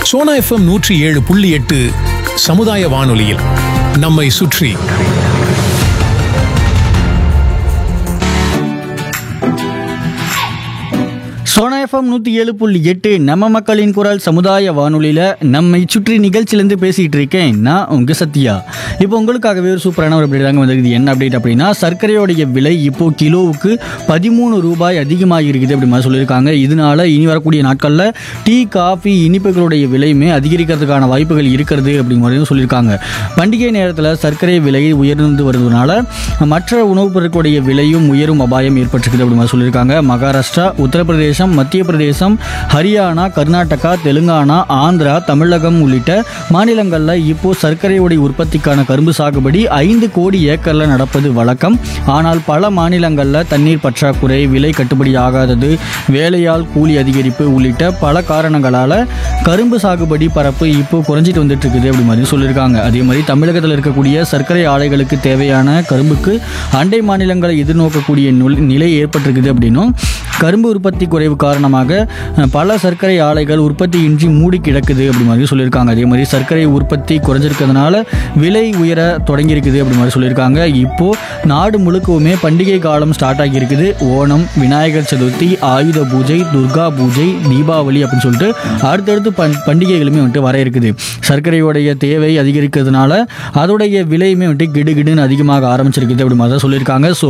Sona FM நூற்றி ஏழு புள்ளி எட்டு சமுதாய வானொலியில் நம்மை சுற்றி சோனா எஃப்எம் நூற்றி ஏழு புள்ளி எட்டு நம்ம மக்களின் குரல் சமுதாய வானொலியில் நம்மை சுற்றி நிகழ்ச்சியிலேருந்து பேசிகிட்டு இருக்கேன் நான் உங்கள் சத்யா இப்போ உங்களுக்காகவே ஒரு சூப்பரான ஒரு அப்டேட் தாங்க வந்திருக்குது என்ன அப்டேட் அப்படின்னா சர்க்கரையோடைய விலை இப்போ கிலோவுக்கு பதிமூணு ரூபாய் அதிகமாக இருக்குது அப்படி மாதிரி சொல்லியிருக்காங்க இதனால இனி வரக்கூடிய நாட்களில் டீ காஃபி இனிப்புகளுடைய விலையுமே அதிகரிக்கிறதுக்கான வாய்ப்புகள் இருக்கிறது அப்படிங்கிற மாதிரியும் சொல்லியிருக்காங்க பண்டிகை நேரத்தில் சர்க்கரை விலை உயர்ந்து வருவதனால மற்ற உணவுப் பொருட்களுடைய விலையும் உயரும் அபாயம் ஏற்பட்டிருக்குது அப்படி மாதிரி சொல்லியிருக்காங்க மகாராஷ்டிரா உத்தரப்பிரதேசம் மத்திய பிரதேசம் ஹரியானா கர்நாடகா தெலுங்கானா ஆந்திரா தமிழகம் உள்ளிட்ட மாநிலங்களில் இப்போ சர்க்கரையுடைய உற்பத்திக்கான கரும்பு சாகுபடி ஐந்து கோடி ஏக்கரில் நடப்பது வழக்கம் ஆனால் பல மாநிலங்களில் தண்ணீர் பற்றாக்குறை விலை கட்டுப்படி ஆகாதது வேலையால் கூலி அதிகரிப்பு உள்ளிட்ட பல காரணங்களால் கரும்பு சாகுபடி பரப்பு இப்போ குறைஞ்சிட்டு வந்துட்டு இருக்குது அப்படி மாதிரி சொல்லியிருக்காங்க அதே மாதிரி தமிழகத்தில் இருக்கக்கூடிய சர்க்கரை ஆலைகளுக்கு தேவையான கரும்புக்கு அண்டை மாநிலங்களை எதிர்நோக்கக்கூடிய நுல்- நிலை ஏற்பட்டிருக்குது அப்படின்னும் கரும்பு உற்பத்தி குறைவு காரணமாக அஹ், பல சர்க்கரை ஆலைகள் உற்பத்தியின்றி மூடி கிடக்குது அப்படி மாதிரி சொல்லியிருக்காங்க அதே மாதிரி சர்க்கரை உற்பத்தி குறைஞ்சிருக்கிறதுனால விலை உயர தொடங்கியிருக்குது அப்படி மாதிரி சொல்லியிருக்காங்க இப்போ நாடு முழுக்கவுமே பண்டிகை காலம் ஸ்டார்ட் ஆகியிருக்குது ஓணம் விநாயகர் சதுர்த்தி ஆயுத பூஜை துர்கா பூஜை தீபாவளி அப்படின்னு சொல்லிட்டு அடுத்தடுத்து பண் பண்டிகைகளுமே வந்துட்டு வர இருக்குது சர்க்கரையோடைய தேவை அதிகரிக்கிறதுனால அதோடைய விலையுமே வந்துட்டு கிடுகிடுன்னு அதிகமாக ஆரம்பிச்சிருக்குது அப்படி மாதிரி தான் சொல்லியிருக்காங்க ஸோ